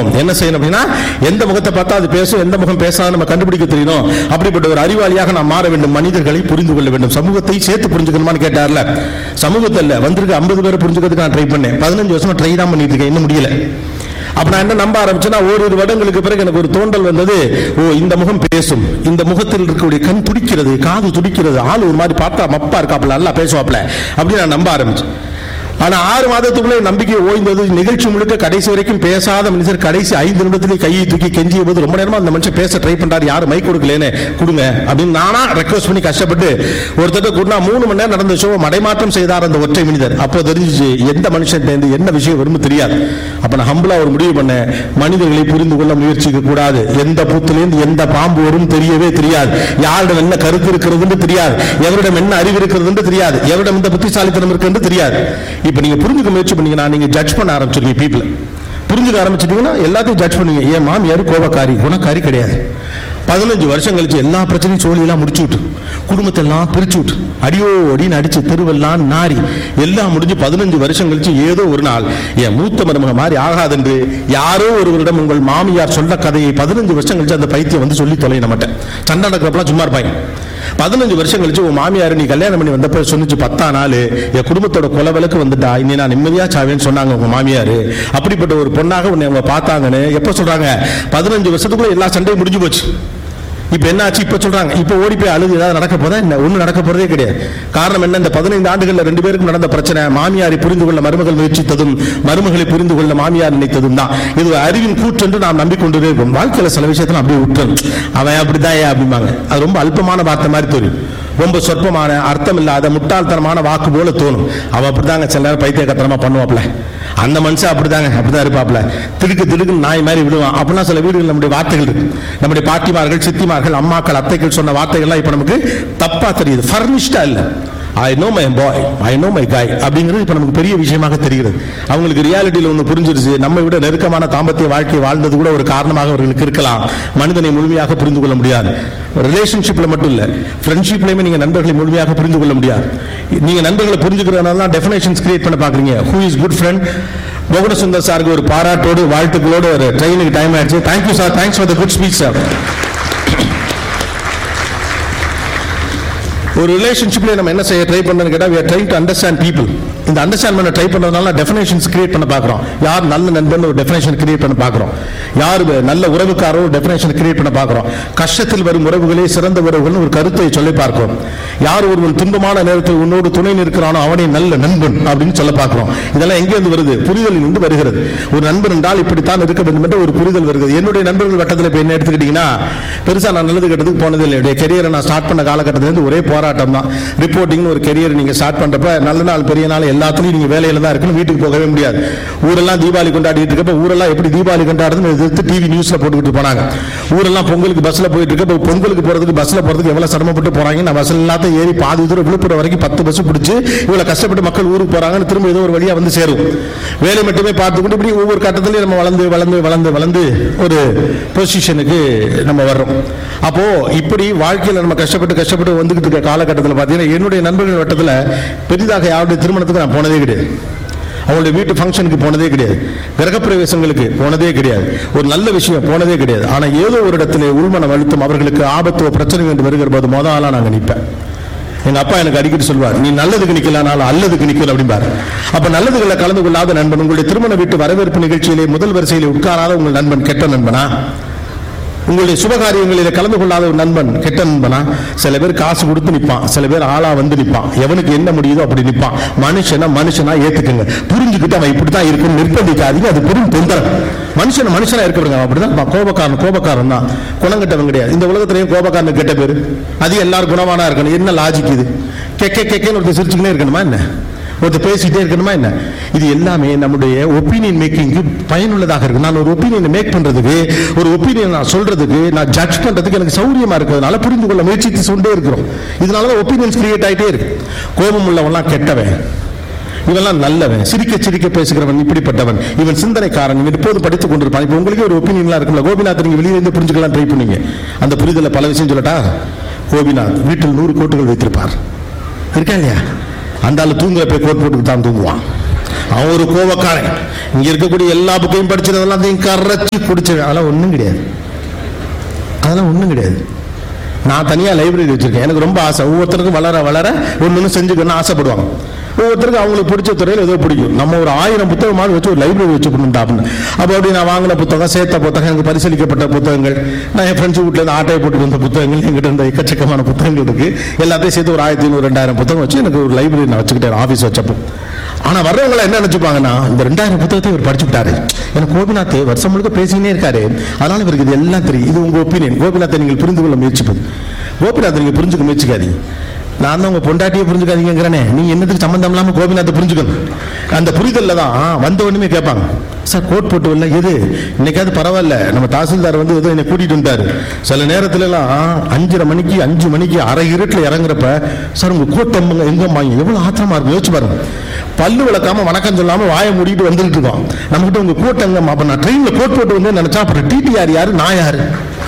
செய்யணும் என்ன செய்யணும் அப்படின்னா எந்த முகத்தை பார்த்தா அது பேசும் எந்த முகம் பேசாத நம்ம கண்டுபிடிக்க தெரியணும் அப்படிப்பட்ட ஒரு அறிவாளியாக நாம் மாற வேண்டும் மனிதர்களை புரிந்து கொள்ள வேண்டும் சமூகத்தை சேர்த்து புரிஞ்சுக்கணுமான்னு கேட்டார்ல சமூகத்தில் வந்திருக்க ஐம்பது பேரை புரிஞ்சுக்கிறதுக்கு நான் ட்ரை பண்ணேன் பதினஞ்சு வருஷமா ட்ரை தான் பண்ணிட்டு இருக்கேன் இன்னும் முடியல அப்ப நான் என்ன நம்ப ஆரம்பிச்சேன்னா ஓரிரு வருடங்களுக்கு பிறகு எனக்கு ஒரு தோன்றல் வந்தது ஓ இந்த முகம் பேசும் இந்த முகத்தில் இருக்கக்கூடிய கண் துடிக்கிறது காது துடிக்கிறது ஆள் ஒரு மாதிரி பார்த்தா மப்பா இருக்காப்ல நல்லா பேசுவாப்ல அப்படின்னு நான் நம்ப ஆரம்பிச்சேன் ஆனா ஆறு மாதத்துக்குள்ளே நம்பிக்கை ஓய்ந்தது நிகழ்ச்சி முழுக்க கடைசி வரைக்கும் பேசாத மனுஷர் கடைசி ஐந்து நிமிடத்திலே கையை தூக்கி கெஞ்சிய போது ரொம்ப நேரமா அந்த மனுஷன் பேச ட்ரை பண்றாரு யாரும் மைக் கொடுக்கலேன்னு கொடுங்க அப்படின்னு நானா ரெக்வஸ்ட் பண்ணி கஷ்டப்பட்டு ஒருத்தர் கூட்டினா மூணு மணி நேரம் நடந்த ஷோ மடைமாற்றம் செய்தார் அந்த ஒற்றை மனிதர் அப்போ தெரிஞ்சிச்சு எந்த மனுஷன் என்ன விஷயம் வரும்னு தெரியாது அப்ப நான் ஹம்பிளா ஒரு முடிவு பண்ணேன் மனிதர்களை புரிந்து கொள்ள முயற்சிக்க கூடாது எந்த பூத்திலேருந்து எந்த பாம்பு வரும் தெரியவே தெரியாது யாரிடம் என்ன கருத்து இருக்கிறதுன்னு தெரியாது எவரிடம் என்ன அறிவு இருக்கிறதுன்னு தெரியாது எவரிடம் இந்த புத்திசாலித்தனம் இருக்குன்னு தெரியாது இப்ப நீங்க புரிஞ்சுக்க முயற்சி பண்ணீங்கன்னா நீங்க ஜட்ஜ் பண்ண ஆரம்பிச்சிருக்கீங்க பீப்புள் புரிஞ்சுக்க ஆரம்பிச்சிட்டீங்கன்னா எல்லாத்தையும் ஜட்ஜ் பண்ணுவீங்க ஏன் மாமியார் கோபக்காரி குணக்காரி கிடையாது பதினஞ்சு வருஷம் கழிச்சு எல்லா பிரச்சனையும் சோழியெல்லாம் முடிச்சு விட்டு குடும்பத்தை எல்லாம் பிரிச்சு விட்டு அடியோ அடின்னு அடிச்சு தெருவெல்லாம் நாரி எல்லாம் முடிஞ்சு பதினஞ்சு வருஷம் கழிச்சு ஏதோ ஒரு நாள் என் மூத்த மருமக மாதிரி ஆகாதென்று யாரோ ஒருவரிடம் உங்கள் மாமியார் சொல்ல கதையை பதினஞ்சு வருஷம் கழிச்சு அந்த பைத்தியம் வந்து சொல்லி தொலைய மாட்டேன் சண்டை நடக்கிறப்பெல்லாம் சும்மா இருப்பாங்க பதினஞ்சு வருஷம் கழிச்சு உன் மாமியார் நீ கல்யாணம் பண்ணி வந்தப்ப சொன்னிச்சு பத்தா நாள் என் குடும்பத்தோட கொலை விளக்கு வந்துட்டா இனி நான் நிம்மதியா சாவேன்னு சொன்னாங்க உங்க மாமியார் அப்படிப்பட்ட ஒரு பொண்ணாக உன்னை அவங்க பார்த்தாங்கன்னு எப்ப சொல்றாங்க பதினஞ்சு வருஷத்துக்குள்ள எல்லா சண்டையும் முடிஞ்சு போச்சு இப்ப என்ன ஆச்சு இப்ப சொல்றாங்க இப்ப ஓடி போய் அழுது ஏதாவது நடக்க போதா என்ன ஒண்ணு நடக்க போறதே கிடையாது காரணம் என்ன இந்த பதினைந்து ஆண்டுகள்ல ரெண்டு பேருக்கும் நடந்த பிரச்சனை மாமியாரை புரிந்து கொள்ள மருமகள் முயற்சித்ததும் மருமகளை புரிந்து கொள்ள மாமியார் நினைத்ததும் தான் இது ஒரு அறிவின் கூற்று என்று நாம் நம்பிக்கொண்டு இருக்கோம் வாழ்க்கையில சில விஷயத்துல அப்படியே விட்டுறணும் அவன் அப்படிதான் ஏன் அப்படிம்பாங்க அது ரொம்ப அல்பமான வார்த்தை மாதிரி தெரியும் ரொம்ப சொற்பமான அர்த்தம் இல்லாத முட்டாள்தனமான வாக்கு போல தோணும் அவ அப்படிதாங்க சில நேரம் பைத்தியக்கத்தனமா பண்ணுவாப்ல அந்த மனுஷன் அப்படிதாங்க அப்படிதான் இருப்பாப்ல திடுக்கு திடுக்கு நாய் மாதிரி விடுவான் அப்படிலாம் சில வீடுகள் நம்முடைய வார்த்தைகள் இருக்கு நம்முடைய பாட்டிமார்கள் சித்திமார்கள் அம்மாக்கள் அத்தைகள் சொன்ன வார்த்தைகள்லாம் இப்ப நமக்கு தப்பா தெரியுது ஃபர்னிஷ்டா இல்ல I know my boy I know my guy அப்படிங்கிறது இப்ப நமக்கு பெரிய விஷயமாக தெரிகிறது அவங்களுக்கு ரியாலிட்டியில் ஒன்று புரிஞ்சிருச்சு நம்ம விட நெருக்கமான தாம்பத்திய வாழ்க்கை வாழ்ந்தது கூட ஒரு காரணமாக அவர்களுக்கு இருக்கலாம் மனிதனை முழுமையாக புரிந்து கொள்ள முடியாது ரிலேஷன்ஷிப்ல மட்டும் இல்ல ஃப்ரெண்ட்ஷிப்லயுமே நீங்க நண்பர்களை முழுமையாக புரிந்து கொள்ள முடியாது நீங்க நண்பர்களை புரிஞ்சுக்கிறதுனால தான் டெஃபினேஷன்ஸ் கிரியேட் பண்ண பாக்குறீங்க ஹூ இஸ் குட் ஃப்ரெண்ட் மோகன சுந்தர் சாருக்கு ஒரு பாராட்டோடு வாழ்த்துக்களோடு ஒரு ட்ரெயினுக்கு டைம் ஆயிடுச்சு thank you sir thanks for the good speech sir ஒரு ரிலேஷன்ஷிப்ல நம்ம என்ன செய்ய ட்ரை பண்ணணும் கேட்டா we are trying to understand people இந்த அண்டர்ஸ்டாண்ட் பண்ண ட்ரை பண்றதுனால டெஃபினேஷன்ஸ் கிரியேட் பண்ண பார்க்குறோம் யார் நல்ல நண்பன் ஒரு டெஃபினேஷன் கிரியேட் பண்ண பார்க்குறோம் யார் நல்ல உறவுக்காரோ டெஃபினேஷன் கிரியேட் பண்ண பார்க்குறோம் கஷ்டத்தில் வரும் உறவுகளே சிறந்த உறவுகள் ஒரு கருத்தை சொல்லி பார்க்கிறோம் யார் ஒருவன் துன்பமான நேரத்தில் உன்னோடு துணை நிற்கிறானோ அவனே நல்ல நண்பன் அப்படின்னு சொல்ல பார்க்கிறோம் இதெல்லாம் எங்கேருந்து வருது புரிதலில் இருந்து வருகிறது ஒரு நண்பன் என்றால் இப்படித்தான் இருக்க வேண்டும் என்ற ஒரு புரிதல் வருகிறது என்னுடைய நண்பர்கள் வட்டத்தில் இப்போ என்ன எடுத்துக்கிட்டீங்கன்னா பெருசா நான் நல்லது கெட்டதுக்கு போனது இல்லை என்னுடைய கெரியரை நான் ஸ்டார்ட் பண்ண காலகட்டத்திலிருந்து ஒரே போராட்டம் தான் ரிப்போர்ட்டிங்னு ஒரு கெரியர் நீங்க ஸ்டார்ட் பண்றப்ப நல்ல நாள் பெரிய நாள் எல்லாத்துலயும் நீங்க வேலையில தான் இருக்கணும் வீட்டுக்கு போகவே முடியாது ஊரெல்லாம் தீபாவளி கொண்டாடிட்டு இருக்கப்ப ஊரெல்லாம் எப்படி தீபாவளி கொண்டாடுறதுன்னு எதிர்த்து டிவி நியூஸ்ல போட்டுக்கிட்டு போனாங்க ஊரெல்லாம் பொங்கலுக்கு பஸ்ல போயிட்டு இருக்க இப்ப பொங்கலுக்கு போறதுக்கு பஸ்ல போறதுக்கு எவ்வளவு சிரமப்பட்டு போறாங்க நான் பஸ் எல்லாத்தையும் ஏறி பாதி தூரம் விழுப்புரம் வரைக்கும் பத்து பஸ் பிடிச்சு இவ்வளவு கஷ்டப்பட்டு மக்கள் ஊருக்கு போறாங்கன்னு திரும்ப ஏதோ ஒரு வழியா வந்து சேரும் வேலை மட்டுமே பார்த்துக்கிட்டு இப்படி ஒவ்வொரு கட்டத்திலையும் நம்ம வளர்ந்து வளர்ந்து வளர்ந்து வளர்ந்து ஒரு பொசிஷனுக்கு நம்ம வர்றோம் அப்போ இப்படி வாழ்க்கையில நம்ம கஷ்டப்பட்டு கஷ்டப்பட்டு வந்துகிட்டு இருக்க காலகட்டத்தில் பார்த்தீங்கன்னா என்னுடைய நண்பர்கள் வட்டத்தில் பெரிதாக யாருடைய திருமணத்துக்கு நான் போனதே கிடையாது அவங்களுடைய வீட்டு ஃபங்க்ஷனுக்கு போனதே கிடையாது கிரகப்பிரவேசங்களுக்கு போனதே கிடையாது ஒரு நல்ல விஷயம் போனதே கிடையாது ஆனா ஏதோ ஒரு இடத்துல உள்மன அழுத்தம் அவர்களுக்கு ஆபத்தோ பிரச்சனை என்று வருகிற போது மொதல் ஆளா நாங்க நிற்பேன் எங்க அப்பா எனக்கு அடிக்கடி சொல்வார் நீ நல்லதுக்கு நிக்கலனாலும் அல்லதுக்கு நிக்கல அப்படிம்பாரு அப்ப நல்லதுகளை கலந்து கொள்ளாத நண்பன் உங்களுடைய திருமண வீட்டு வரவேற்பு நிகழ்ச்சியிலே முதல் வரிசையிலே உட்காராத உங்கள் நண்பன் கெட்ட நண்பனா உங்களுடைய சுபகாரியங்களில் கலந்து கொள்ளாத ஒரு நண்பன் கெட்ட நண்பனா சில பேர் காசு கொடுத்து நிப்பான் சில பேர் ஆளா வந்து நிப்பான் எவனுக்கு என்ன முடியுதோ அப்படி நிப்பான் மனுஷனா மனுஷனா ஏத்துக்குங்க புரிஞ்சுக்கிட்டு அவன் இப்படித்தான் இருக்கும் நிர்பந்திக்காதீங்க அது பெரும் தொந்தரம் மனுஷன் மனுஷனா இருக்கிறவங்க அப்படிதான் இருப்பான். கோபக்காரன் கோபக்காரன் தான் குணங்கட்டவன் கிடையாது இந்த உலகத்திலையும் கோபக்காரன் கெட்ட பேரு அது எல்லாரும் குணவானா இருக்கணும் என்ன லாஜிக் இது கெக்க கெக்கன்னு ஒருத்தர் சிரிச்சுக்கினே இருக்கணுமா என்ன ஒருத்தர் பேசிட்டே இருக்கணுமா என்ன இது எல்லாமே நம்முடைய ஒப்பீனியன் மேக்கிங்க்கு பயனுள்ளதாக இருக்கு நான் ஒரு ஒப்பீனியன் மேக் பண்றதுக்கு ஒரு ஒப்பீனியன் நான் சொல்றதுக்கு நான் ஜட்ஜ் பண்றதுக்கு எனக்கு சௌரியமா இருக்கிறதுனால புரிந்து கொள்ள முயற்சித்து கொண்டே இருக்கிறோம் இதனால தான் ஒப்பீனியன்ஸ் கிரியேட் ஆயிட்டே இருக்கு கோபம் உள்ளவன்லாம் கெட்டவன் இவெல்லாம் நல்லவன் சிரிக்க சிரிக்க பேசுகிறவன் இப்படிப்பட்டவன் இவன் சிந்தனைக்காரன் இவன் இப்போது படித்துக் கொண்டிருப்பான் இப்போ உங்களுக்கு ஒரு ஒப்பீனியன்லாம் இருக்குல்ல கோபிநாத் நீங்க வெளியே இருந்து புரிஞ்சுக்கலாம் ட்ரை பண்ணீங்க அந்த புரிதல பல விஷயம் சொல்லட்டா கோபிநாத் வீட்டில் நூறு கோட்டுகள் வைத்திருப்பார் இருக்கா இல்லையா அந்த ஆளு தூங்குற போய் கோட் போட்டுக்கு தான் தூங்குவான் அவன் ஒரு கோவக்காரன் இங்க இருக்கக்கூடிய எல்லா புக்கையும் படிச்சதெல்லாம் அதையும் கரைச்சி குடிச்சிருக்கான் அதெல்லாம் ஒண்ணும் கிடையாது அதெல்லாம் ஒண்ணும் கிடையாது நான் தனியா லைப்ரரி வச்சிருக்கேன் எனக்கு ரொம்ப ஆசை ஒவ்வொருத்தருக்கும் வளர வளர ஒன்று ஒன்று செஞ்சுக்கணும்னு ஆசைப்படுவாங்க ஒவ்வொருத்தருக்கும் அவங்களுக்கு பிடிச்ச துறையில் ஏதோ பிடிக்கும் நம்ம ஒரு ஆயிரம் புத்தகமாவது வச்சு ஒரு லைப்ரரி வச்சுக்கணும் அப்படின்னு அப்போ அப்படி நான் வாங்கின புத்தகம் சேர்த்த புத்தகம் எனக்கு பரிசீலிக்கப்பட்ட புத்தகங்கள் நான் என் ஃப்ரெண்ட்ஸ் வீட்டில் இருந்து ஆட்டையை போட்டு வந்த புத்தகங்கள் எங்கிட்ட இருந்த எக்கச்சக்கமான புத்தகங்கள் இருக்கு எல்லாத்தையும் சேர்த்து ஒரு ஆயிரத்தி ஐநூறு ரெண்டாயிரம் புத்தகம் வச்சு எனக்கு ஒரு லைப்ரரி நான் வச்சுக்கிட்டேன் ஆஃபீஸ் வச்சப்போ ஆனா வர்றவங்க என்ன நினைச்சுப்பாங்கன்னா இந்த ரெண்டாயிரம் புத்தகத்தை இவர் படிச்சுட்டாரு எனக்கு கோபிநாத் வருஷம் முழுக்க பேசினே இருக்காரு அதனால இவருக்கு இது எல்லாம் தெரியும் இது உங்க ஒப்பீனியன் கோபிநாத்தை நீங்கள் புரிந்து கொள்ள முயற்சிப்பது கோபிநாத்தை நீங்க புரிஞ்சுக்க முயற்சிக்காதீங்க நான் தான் உங்க பொண்டாட்டியை புரிஞ்சுக்காதீங்கிறனே நீ என்னத்துக்கு சம்பந்தம் இல்லாம கோபிநாத்தை புரிஞ்சுக்கணும் அந்த புரிதல்ல தான் வந்த உடனே கேட்பாங்க சார் கோட் போட்டு வரல எது இன்னைக்காவது பரவாயில்ல நம்ம தாசில்தார் வந்து ஏதோ என்னை கூட்டிட்டு வந்தாரு சில நேரத்துல எல்லாம் அஞ்சரை மணிக்கு அஞ்சு மணிக்கு அரை இருட்டில் இறங்குறப்ப சார் உங்க கோட் எங்க எங்கம்மா எவ்வளவு ஆத்திரமா இருக்கும் யோசிச்சு பாருங்க பல்லு விளக்காம வணக்கம் சொல்லாம வாயை மூடிட்டு வந்துட்டு இருக்கோம் நம்ம கிட்ட உங்க கோட் எங்கம்மா அப்ப நான் ட்ரெயின்ல கோட் போட்டு வந்து நினைச்சா அப்புறம் டிடிஆர் யாரு நான் யாரு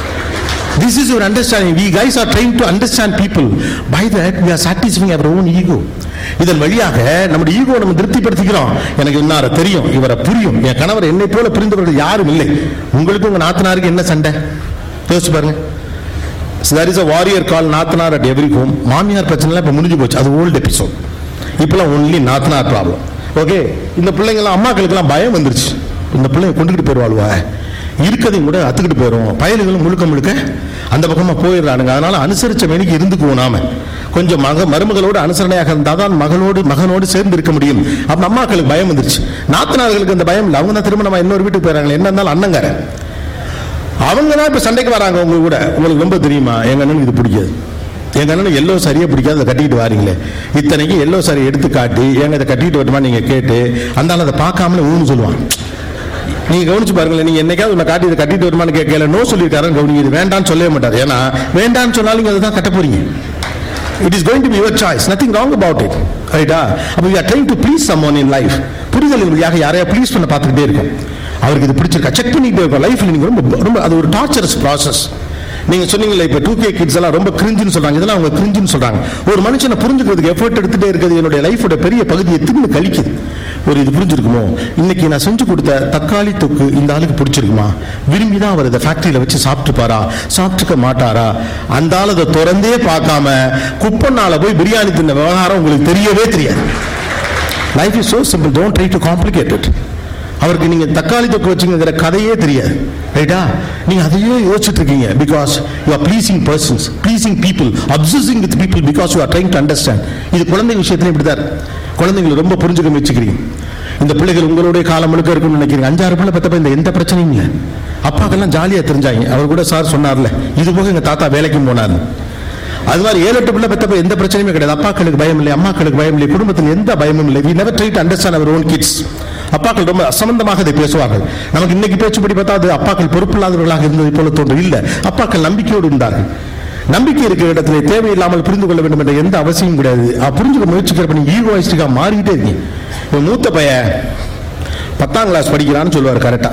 This is your understanding. We guys are trying to understand people. By that, we are satisfying our own ego. இதன் வழியாக நம்முடைய ஈகோ நம்ம திருப்திப்படுத்திக்கிறோம் எனக்கு இன்னார தெரியும் இவரை புரியும் என் கணவர் என்னை போல புரிந்தவர்கள் யாரும் இல்லை உங்களுக்கு உங்க நாத்தனாருக்கு என்ன சண்டை யோசிச்சு பாருங்க there is a warrior called நாத்தனார் at every home மாமியார் பிரச்சனை இப்ப முடிஞ்சு போச்சு அது ஓல்ட் எபிசோட் இப்பெல்லாம் ஒன்லி நாத்தனார் ப்ராப்ளம் ஓகே இந்த பிள்ளைங்களாம் அம்மாக்களுக்கெல்லாம் பயம் வந்துருச்சு இந்த பிள்ளைங்க கொண்டுகிட்டு போயிடுவாளுவா இருக்கதையும் கூட அத்துக்கிட்டு போயிடும் பயலுகளும் முழுக்க முழுக்க அந்த பக்கமா போயிடுறானுங்க அதனால அனுசரிச்ச மேனிக்கு இருந்துக்குவோம் நாம கொஞ்சம் மக மருமகளோடு அனுசரணையாக இருந்தால் தான் மகளோடு மகனோடு சேர்ந்து இருக்க முடியும் அப்ப அம்மாக்களுக்கு பயம் வந்துருச்சு நாத்தனார்களுக்கு அந்த பயம் இல்லை அவங்க தான் திரும்ப நம்ம இன்னொரு வீட்டுக்கு போயிடறாங்க என்ன இருந்தாலும் அண்ணங்காரன் அவங்க தான் இப்ப சண்டைக்கு வராங்க உங்க கூட உங்களுக்கு ரொம்ப தெரியுமா எங்க அண்ணனுக்கு இது பிடிக்காது எங்க அண்ணனுக்கு எல்லோ சரியா பிடிக்காது அதை கட்டிட்டு வாரீங்களே இத்தனைக்கு எல்லோ சாரி எடுத்து காட்டி ஏங்க இதை கட்டிட்டு வரட்டுமா நீங்க கேட்டு அந்த ஆள் அதை பார்க்காமலே ஊன்னு சொல்லுவான் நீங்க கவனிச்சு பாருங்களேன் நீங்க என்னைக்காவது உன்னை காட்டி இதை கட்டிட்டு வருமான்னு கேட்கல நோ சொல்லியிருக்காரு கவனிங்க இது வேண்டாம்னு சொல்லவே மாட்டார் ஏன்னா வேண்டாம்னு சொன்னாலும் நீங்க அதை தான் கட்ட போறீங்க it is going to be your choice nothing wrong about it ரைட்டா அப்போ we are trying to please someone in life புரிதலின் வழியாக யாரையா ப்ளீஸ் பண்ண பார்த்துக்கிட்டே இருக்கும் அவருக்கு இது பிடிச்சிருக்கா செக் பண்ணிட்டே இருக்கும் லைஃப்ல நீங்க ரொம்ப ரொம்ப அது ஒரு டார்ச்சரஸ் ப்ராசஸ் நீங்க சொன்னீங்களே இப்ப டூ கே கிட்ஸ் எல்லாம் ரொம்ப கிரிஞ்சுன்னு சொல்றாங்க இதெல்லாம் அவங்க கிரிஞ்சுன்னு சொல்றாங்க ஒரு மனுஷனை புரிஞ்சுக்கிறதுக்கு எஃபர்ட் எடுத்துட்டே இருக்கிறது என்னுடைய லைஃபோட பெரிய பகுதியை திரும்பி கழிக்குது ஒரு இது புரிஞ்சிருக்குமோ இன்னைக்கு நான் செஞ்சு கொடுத்த தக்காளி தொக்கு இந்த ஆளுக்கு பிடிச்சிருக்குமா விரும்பி தான் அவர் இதை ஃபேக்டரியில வச்சு சாப்பிட்டுப்பாரா சாப்பிட்டுக்க மாட்டாரா அந்த ஆள் அதை திறந்தே பார்க்காம குப்பனால போய் பிரியாணி தின்ன விவகாரம் உங்களுக்கு தெரியவே தெரியாது life is so simple don't try to complicate it அவருக்கு நீங்க தக்காளி தொக்கு வச்சுங்கிற கதையே தெரியாது ரைட்டா நீங்க அதையே யோசிச்சுட்டு இருக்கீங்க because you are pleasing persons pleasing people obsessing with people because you are trying to understand இது குழந்தை விஷயத்துல இப்படிதான் இருக்கு. குழந்தைங்களை ரொம்ப புரிஞ்சுக்க முயற்சிக்கிறீங்க இந்த பிள்ளைகள் உங்களுடைய காலம் முழுக்க இருக்கும்னு நினைக்கிறீங்க அஞ்சாறு பிள்ளை பெத்தப்ப இந்த எந்த பிரச்சனையும் இல்லை அப்பாக்கெல்லாம் ஜாலியா தெரிஞ்சாங்க அவர் கூட சார் சொன்னார்ல இது போக எங்க தாத்தா வேலைக்கும் போனார் அது மாதிரி ஏழு எட்டு பிள்ளை பெத்தப்ப எந்த பிரச்சனையுமே கிடையாது அப்பாக்களுக்கு பயம் இல்லை அம்மாக்களுக்கு பயம் இல்லை குடும்பத்தில் எந்த பயமும் இல்லை we never try to understand our own kids அப்பாக்கள் ரொம்ப அசம்பந்தமாக இதை பேசுவார்கள் நமக்கு இன்னைக்கு பேச்சுப்படி பார்த்தா அது அப்பாக்கள் பொறுப்பில்லாதவர்களாக இருந்தது போல தோன்றும் இல்லை அப்பாக்கள் நம்பிக்கையோடு இருந்தார்கள் நம்பிக்கை இருக்கிற இடத்துல தேவையில்லாமல் புரிந்து கொள்ள வேண்டும் என்ற எந்த அவசியமும் கிடையாது அஹ் புரிஞ்சுக்க முயற்சிக்கிறப்ப நீங்க ஈகோயிஸ்டிக்கா மாறிக்கிட்டே இருக்கீங்க இவன் மூத்த பையன் பத்தாம் கிளாஸ் படிக்கிறான்னு சொல்லுவார் கரெக்டா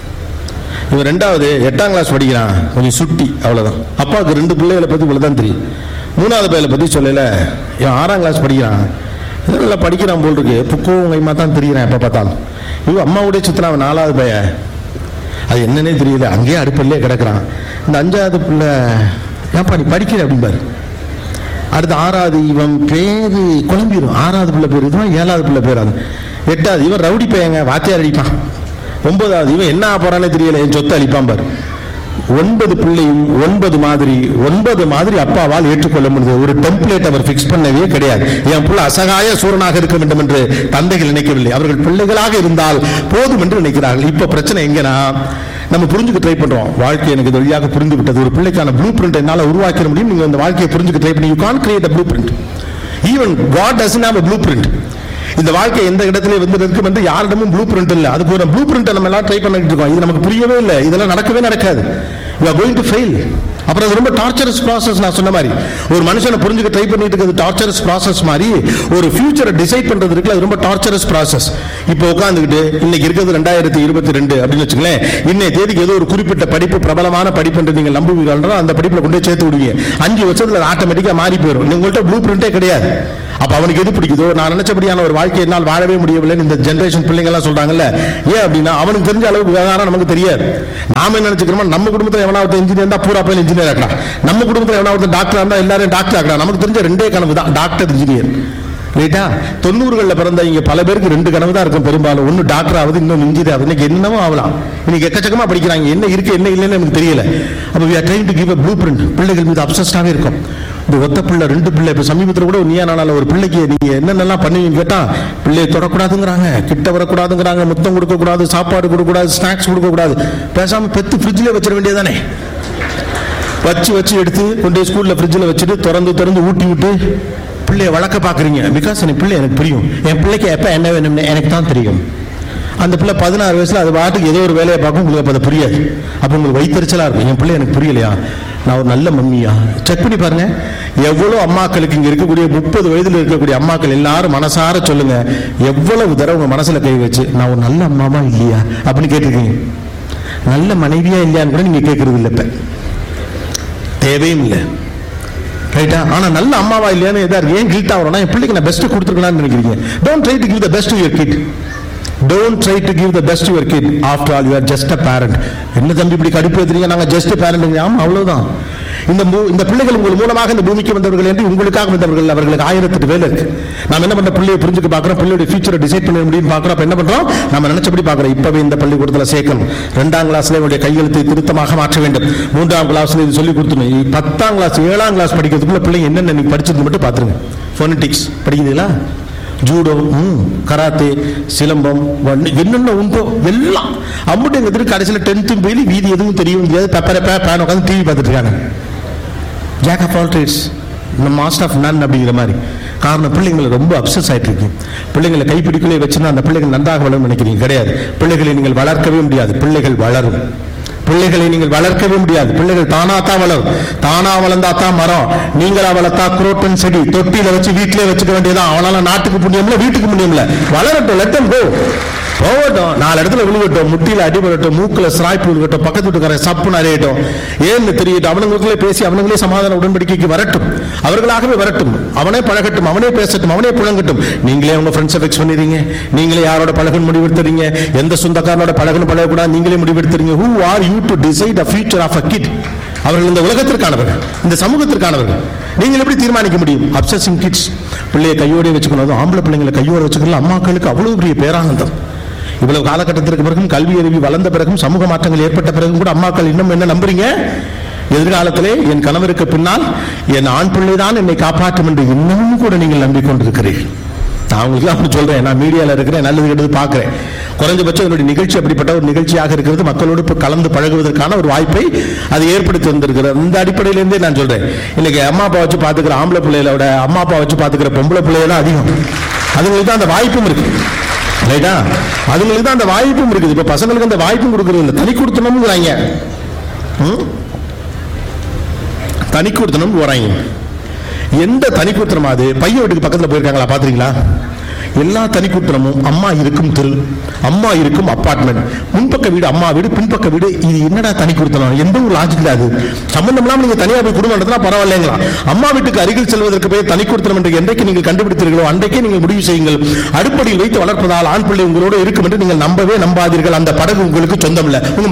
இவன் ரெண்டாவது எட்டாம் கிளாஸ் படிக்கிறான் கொஞ்சம் சுட்டி அவ்வளவுதான் அப்பாவுக்கு ரெண்டு பிள்ளைகளை பத்தி இவ்வளவுதான் தெரியும் மூணாவது பையனை பத்தி சொல்லல இவன் ஆறாம் கிளாஸ் படிக்கிறான் இவன் நல்லா படிக்கிறான் போல் இருக்கு புக்கோவும் கைமா தான் தெரிகிறான் எப்ப பார்த்தாலும் இவன் அம்மாவுடைய சுத்தினா அவன் நாலாவது பையன் அது என்னன்னே தெரியல அங்கேயே அடுப்பிலே கிடக்குறான் இந்த அஞ்சாவது பிள்ளை ஏன்பா நீ படிக்கிற அப்படிம்பாரு அடுத்து ஆறாவது இவன் பேரு குழம்பிடும் ஆறாவது பிள்ளை பேர் இதுதான் ஏழாவது பிள்ளை பேர் அது எட்டாவது இவன் ரவுடி பையங்க வாத்தியார் அடிப்பான் ஒன்பதாவது இவன் என்ன ஆக போறானே தெரியல என் சொத்தை அழிப்பான் பாரு ஒன்பது பிள்ளையும் ஒன்பது மாதிரி ஒன்பது மாதிரி அப்பாவால் ஏற்றுக்கொள்ள முடியுது ஒரு டெம்ப்ளேட் அவர் ஃபிக்ஸ் பண்ணவே கிடையாது என் பிள்ளை அசகாய சூரனாக இருக்க வேண்டும் என்று தந்தைகள் நினைக்கவில்லை அவர்கள் பிள்ளைகளாக இருந்தால் போதும் என்று நினைக்கிறார்கள் இப்ப பிரச்சனை எங்கன்னா நம்ம புரிஞ்சுக்க ட்ரை பண்றோம் வாழ்க்கை எனக்கு இது வழியாக புரிந்து விட்டது ஒரு பிள்ளைக்கான ப்ளூ பிரிண்ட் என்னால உருவாக்கிற முடியும் நீங்க அந்த வாழ்க்கையை புரிஞ்சுக்க ட்ரை பண்ணி you can create blueprint even God doesn't have blueprint இந்த வாழ்க்கை எந்த இடத்துல வந்து இருக்கும் என்று யாரிடமும் ப்ளூ பிரிண்ட் இல்ல அதுக்கு ஒரு ப்ளூ பிரிண்ட் நம்ம எல்லாம் ட்ரை பண்ணிட்டு இருக்கோம் இது நமக்கு புரியவே இல்லை இதெல்லாம் நடக்கவே நடக்காது you are going to fail அப்புறம் அது ரொம்ப டார்ச்சரஸ் ப்ராசஸ் நான் சொன்ன மாதிரி ஒரு மனுஷனை புரிஞ்சுக்க ட்ரை பண்ணிட்டு இருக்கிறது டார்ச்சரஸ் ப்ராசஸ் மாதிரி ஒரு ஃபியூச்சரை டிசைட் பண்றது இருக்குல்ல அது ரொம்ப டார்ச்சரஸ் ப்ராசஸ் இப்போ உட்காந்துக்கிட்டு இன்னைக்கு இருக்கிறது ரெண்டாயிரத்தி இருபத்தி ரெண்டு அப்படின்னு வச்சுங்களேன் இன்னைய தேதிக்கு ஏதோ ஒரு குறிப்பிட்ட படிப்பு பிரபலமான படிப்பு என்று நீங்கள் நம்புவீர்கள் அந்த படிப்புல கொண்டு போய் சேர்த்து விடுவீங்க அஞ்சு வருஷத்துல ஆட்டோமேட்டிக்கா மாறி போயிடும் உங்கள்கிட்ட ப்ளூ பிரிண்டே கிடையாது அப்ப அவனுக்கு எது பிடிக்குதோ நான் நினைச்சபடியான ஒரு வாழ்க்கை என்னால் வாழவே முடியவில்லைன்னு இந்த ஜெனரேஷன் பிள்ளைங்க எல்லாம் சொல்றாங்கல்ல ஏன் அப்படின்னா அவனுக்கு தெரிஞ்ச அளவுக்கு விவகாரம் நமக்கு தெரியாது நாம என்ன நினைச்சுக்கிறோம் நம்ம குடும்பத்துல எவனாவது இன்ஜினியர் தான் பூரா பையன் இன்ஜினியர் ஆக்கலாம் நம்ம குடும்பத்துல எவனாவது டாக்டர் இருந்தா எல்லாரும் டாக்டர் ஆக்கலாம் நமக்கு தெரிஞ்ச ரெண்டே கனவு தான் டாக்டர் இன்ஜினியர் ரைட்டா தொண்ணூறுகளில் பிறந்த இங்க பல பேருக்கு ரெண்டு கனவு தான் இருக்கும் பெரும்பாலும் ஒன்னு டாக்டர் ஆகுது இன்னொன்று இன்ஜினியர் ஆகுது இன்னைக்கு என்னமோ ஆகலாம் இன்னைக்கு எக்கச்சக்கமா படிக்கிறாங்க என்ன இருக்கு என்ன இல்லைன்னு எனக்கு தெரியல அப்ப we are trying to give a blueprint பிள்ளைகள் மீது அப்சஸ்டாவே இருக்கும் இந்த ஒத்த பிள்ளை ரெண்டு பிள்ளை இப்ப சமீபத்தில் கூட நீயா நானால ஒரு பிள்ளைக்கு நீங்க என்னென்னலாம் பண்ணுவீங்கன்னு கேட்டா பிள்ளையை தொடக்கூடாதுங்கிறாங்க கிட்ட வரக்கூடாதுங்கிறாங்க முத்தம் கொடுக்க கூடாது சாப்பாடு கொடுக்க கூடாது ஸ்நாக்ஸ் கொடுக்க கூடாது பேசாம பெத்து ஃப்ரிட்ஜ்ல வச்சிட வேண்டியதானே வச்சு வச்சு எடுத்து கொண்டு போய் ஸ்கூல்ல ஃப்ரிட்ஜில் வச்சுட்டு திறந்து திறந்து ஊட்டி விட்டு பிள்ளைய வளர்க்க பாக்குறீங்க பிகாஸ் என் பிள்ளை எனக்கு புரியும் என் பிள்ளைக்கு எப்ப என்ன வேணும்னு எனக்கு தான் தெரியும் அந்த பிள்ளை பதினாறு வயசுல அது பாட்டுக்கு ஏதோ ஒரு வேலையை பார்க்கும் உங்களுக்கு அப்ப அது புரியாது அப்ப உங்களுக்கு வைத்தறிச்சலா இருக்கும் என் பிள்ளை எனக்கு புரியலையா நான் ஒரு நல்ல மம்மியா செக் பண்ணி பாருங்க எவ்வளவு அம்மாக்களுக்கு இங்க இருக்கக்கூடிய முப்பது வயதுல இருக்கக்கூடிய அம்மாக்கள் எல்லாரும் மனசார சொல்லுங்க எவ்வளவு தடவை உங்க மனசுல கை வச்சு நான் ஒரு நல்ல அம்மாவா இல்லையா அப்படின்னு கேட்டிருக்கீங்க நல்ல மனைவியா இல்லையான்னு கூட நீங்க கேட்கறது இல்லை இப்ப தேவையும் இல்லை ரைட்டா ஆனா நல்ல அம்மாவா இல்லையான்னு எதா இருக்கு ஏன் கில்ட் ஆகிறோம்னா என் பிள்ளைக்கு நான் பெஸ்ட் கொடுத்துருக்கலாம்னு நினைக்கிறீங்க don't try to give the best your kid don't try to give the best your kid after all you are just a parent என்ன தம்பி இப்படி கடுப்பு ஏத்துறீங்க நாங்க ஜஸ்ட் பேரண்ட் ஆமா அவ்வளவுதான் இந்த மூ- இந்த பிள்ளைகள் உங்கள் மூலமாக இந்த பூமிக்கு வந்தவர்கள் என்று உங்களுக்காக வந்தவர்கள் அவர்களுக்கு ஆயிரத்தெட்டு வேலை இருக்கு நாம என்ன பண்ற பிள்ளையை புரிஞ்சுக்க பார்க்கறோம் பிள்ளையோட ஃபியூச்சரை டிசைட் பண்ண முடியும் பார்க்கறோம் அப்ப என்ன பண்றோம் நம்ம நினைச்சபடி பார்க்கறோம் இப்பவே இந்த பள்ளிக்கூடத்துல சேர்க்கணும் ரெண்டாம் கிளாஸ்ல இவருடைய கையெழுத்தை திருத்தமாக மாற்ற வேண்டும் மூன்றாம் கிளாஸ்ல இது சொல்லி கொடுத்துணும் பத்தாம் கிளாஸ் ஏழாம் கிளாஸ் படிக்கிறதுக்குள்ள பிள்ளைங்க என்னென்ன நீங்க படிச்சது மட்டும் பாத்துருங்க ஃபோனட்டிக்ஸ் படிக்கிறீங்களா ஜூடோ ம், கராத்தே சிலம்பம் வண்ணி என்னென்ன உண்டோ எல்லாம் அம்முட்டு எங்க திரு கடைசியில் டென்த்தும் போய் வீதி எதுவும் தெரியவும் தெரியாது பெப்பரை பே பேன் உட்காந்து டிவி பார்த்துட்டு இருக்காங்க ஜாக் ஆஃப் ஆல் ட்ரேட்ஸ் இந்த மாஸ்டர் ஆஃப் நன் அப்படிங்கிற மாதிரி காரணம் பிள்ளைங்களை ரொம்ப அப்சஸ் ஆயிட்டு இருக்கு பிள்ளைங்களை கைப்பிடிக்குள்ளே வச்சுன்னா அந்த பிள்ளைகள் நன்றாக வளரும் நினைக்கிறீங்க கிடையாது பிள்ளைகளை நீங்கள் வளர்க்கவே முடியாது பிள்ளைகள் வளரும் பிள்ளைகளை நீங்கள் வளர்க்கவே முடியாது பிள்ளைகள் தானா தான் வளரும் தானா வளர்ந்தா தான் மரம் நீங்களா வளர்த்தா குரோட்டன் செடி தொட்டியில வச்சு வீட்டிலே வச்சுக்க வேண்டியதான் அவனால நாட்டுக்கு புண்ணியம்ல வீட்டுக்கு புண்ணியம்ல வளரட்டும் லெட்டம் கோ போகட்டும் நாலு இடத்துல விழுகட்டும் முட்டியில அடிபடட்டும் மூக்குல ஸ்ராய்ப்பு விழுகட்டும் பக்கத்து வீட்டுக்காரன் சப்பு நிறையட்டும் ஏன்னு தெரியட்டும் அவனுங்களுக்குள்ளே பேசி அவனுங்களே சமாதான உடன்படிக்கைக்கு வரட்டும் அவர்களாகவே வரட்டும் அவனே பழகட்டும் அவனே பேசட்டும் அவனே புழங்கட்டும் நீங்களே உங்க ஃப்ரெண்ட்ஸை ஃபிக்ஸ் பண்ணிடுறீங்க நீங்களே யாரோட பழகணும் முடிவெடுத்துறீங்க எந்த சொந்தக்காரனோட பழகணும் பழகக்கூடாது நீங்களே முடிவெடுத்துறீங்க who are you to decide a future of a kid அவர்கள் இந்த உலகத்திற்கானவர்கள் இந்த சமூகத்திற்கானவர்கள் நீங்கள் எப்படி தீர்மானிக்க முடியும் அப்சசிங் கிட்ஸ் பிள்ளையை கையோட வச்சுக்கணும் அதுவும் ஆம்பளை பிள்ளைங்களை கையோட வச்சுக்கலாம் அம்மாக்களுக்கு அவ்வளவு பெரிய பேரானந்தம் இவ்வளவு காலகட்டத்திற்கு பிறகும் கல்வி அறிவு வளர்ந்த பிறகும் சமூக மாற்றங்கள் ஏற்பட்ட பிறகும் கூட அம்மாக்கள் இன்னும் என்ன நம்புறீங்க எதிர்காலத்திலே என் கணவருக்கு பின்னால் என் ஆண் பிள்ளை தான் என்னை காப்பாற்றும் என்று இன்னமும் கூட நீங்கள் நம்பிக்கொண்டிருக்கிறீர்கள் நான் உங்களுக்கு அப்படி சொல்றேன் நான் மீடியால இருக்கிறேன் நல்லது கெட்டது பார்க்கிறேன் குறைஞ்சபட்சம் என்னுடைய நிகழ்ச்சி அப்படிப்பட்ட ஒரு நிகழ்ச்சியாக இருக்கிறது மக்களோடு இப்ப கலந்து பழகுவதற்கான ஒரு வாய்ப்பை அது ஏற்படுத்தி வந்திருக்கிறது இந்த அடிப்படையிலேருந்தே நான் சொல்றேன் இன்னைக்கு அம்மா அப்பா வச்சு பாத்துக்கிற ஆம்பளை பிள்ளைகளோட அம்மா அப்பா வச்சு பாத்துக்கிற பொம்பளை பிள்ளைகள் தான் அதிகம் அதுங்களுக்கு தான் அந்த வாய்ப்பும் இருக்கு ரைட்டா அதுங்களுக்கு தான் அந்த வாய்ப்பும் இருக்குது இப்ப பசங்களுக்கு அந்த வாய்ப்பும் கொடுக்கறது இல்லை தனி கொடுத்தணும்ங்கிறாங்க ம்? தனி கொடுத்தணும் போறாங்க எந்த தனி கொடுத்தனம் அது பையன் வீட்டுக்கு பக்கத்துல போயிருக்காங்களா பாத்துறீங்களா எல்லா தனி கொடுத்தனமும் அம்மா இருக்கும் தெரு அம்மா இருக்கும் அப்பார்ட்மெண்ட் முன்பக்க வீடு அம்மா வீடு பின்பக்க வீடு இது என்னடா தனி கொடுத்தனம் எந்த ஒரு லாஜிக் அது சம்பந்தம் இல்லாம நீங்க தனியா போய் குடும்பம் நடத்தினா பரவாயில்லைங்களா அம்மா வீட்டுக்கு அருகில் செல்வதற்கு பேர் தனி கொடுத்தனம் என்று என்றைக்கு நீங்கள் கண்டுபிடித்தீர்களோ அன்றைக்கே நீங்கள் முடிவு செய்யுங்கள் அடுப்படியில் வைத்து வளர்ப்பதால் ஆண் பிள்ளை உங்களோடு இருக்கும் என்று நீங்கள் நம்பவே நம்பாதீர்கள் அந்த படகு உங்களுக்கு சொந்தம் இல்ல உங்க